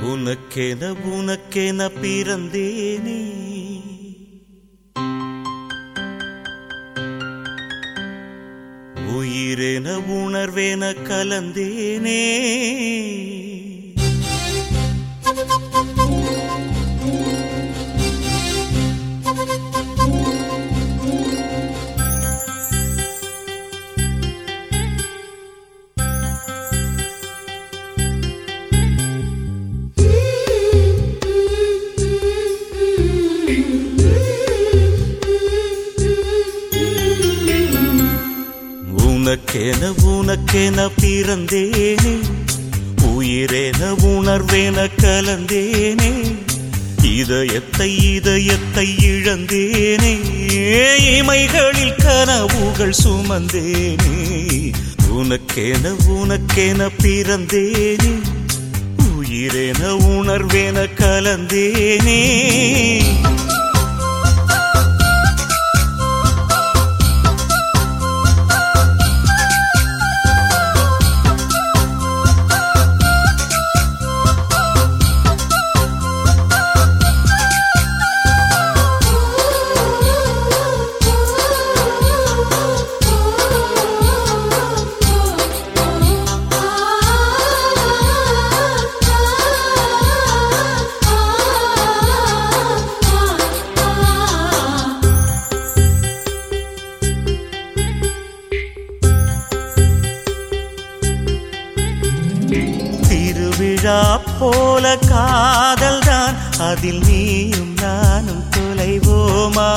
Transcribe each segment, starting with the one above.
உனக்கென உனக்கென பிறந்தேனே உயிரென உணர்வேன கலந்தேனே உனக்கென உனக்கென பிறந்தேனே உயிரென உணர்வேன கலந்தேனே இதயத்தை இதயத்தை இழந்தேனே இமைகளில் கனவுகள் சுமந்தேனே உனக்கென உனக்கென பிறந்தேனே உயிரென உணர்வேன கலந்தேனே திருவிழா போல காதல்தான் அதில் நீயும் நானும் தொலைவோமா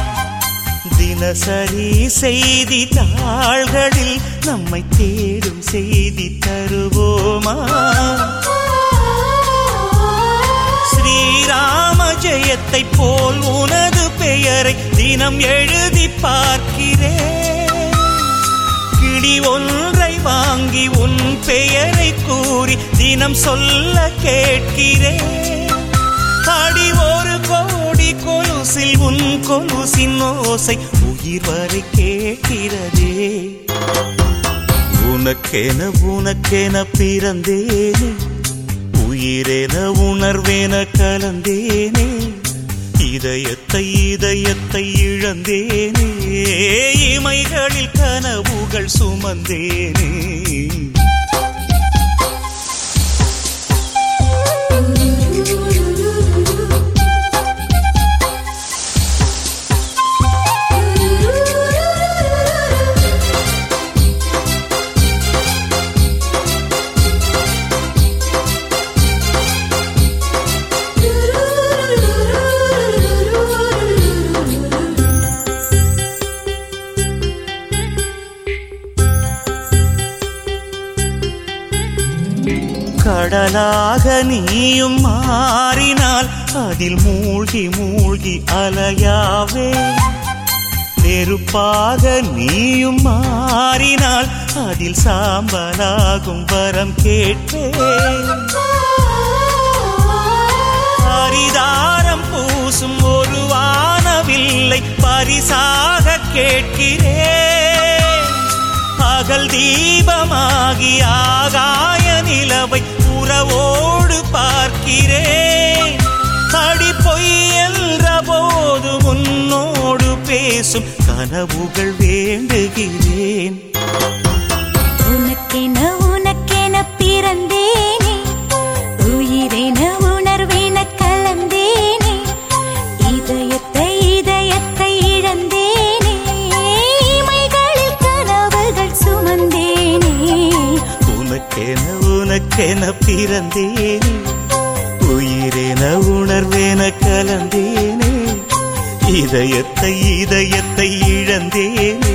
தினசரி செய்தி தாள்களில் நம்மை தேடும் செய்தி தருவோமா ஸ்ரீராம ஜெயத்தை போல் உனது பெயரை தினம் எழுதி பார்க்கிறேன் கிளி ஒன்றை வாங்கி உன் பெயரை கூறி தினம் சொல்ல கேட்கிறேன் அடி ஒரு கோடி கொலுசில் உன் கொலுசின் ஓசை உயிர் வரை கேட்கிறதே உனக்கென உனக்கென பிறந்தேனே உயிரென உணர்வேன கலந்தேனே இதயத்தை இதயத்தை இழந்தேனே இமைகளில் கனவுகள் சுமந்தேனே கடலாக நீயும் மாறினால் அதில் மூழ்கி மூழ்கி அலையாவே நெருப்பாக நீயும் மாறினால் அதில் சாம்பலாகும் வரம் கேட்பேன் பரிதாரம் பூசும் ஒரு வானவில்லை பரிசாக கேட்கிறேன் பகல் தீபமாகி ஆகாய நிலவை உறவோடு பார்க்கிறேன் அடி பொய் என்ற போது உன்னோடு பேசும் கனவுகள் வேண்டுகிறேன் உனக்கென உனக்கென பிறந்தேனே உயிரென உணர்வேன கலந்தேனே இதயத்தை இதயத்தை இழந்தேனே இமைகளில் கனவுகள் சுமந்தேனே உனக்கென உனக்கென பிறந்தேனே உயிரென உணர்வேன கலந்தேனே இதயத்தை இதயத்தை இழந்தேனே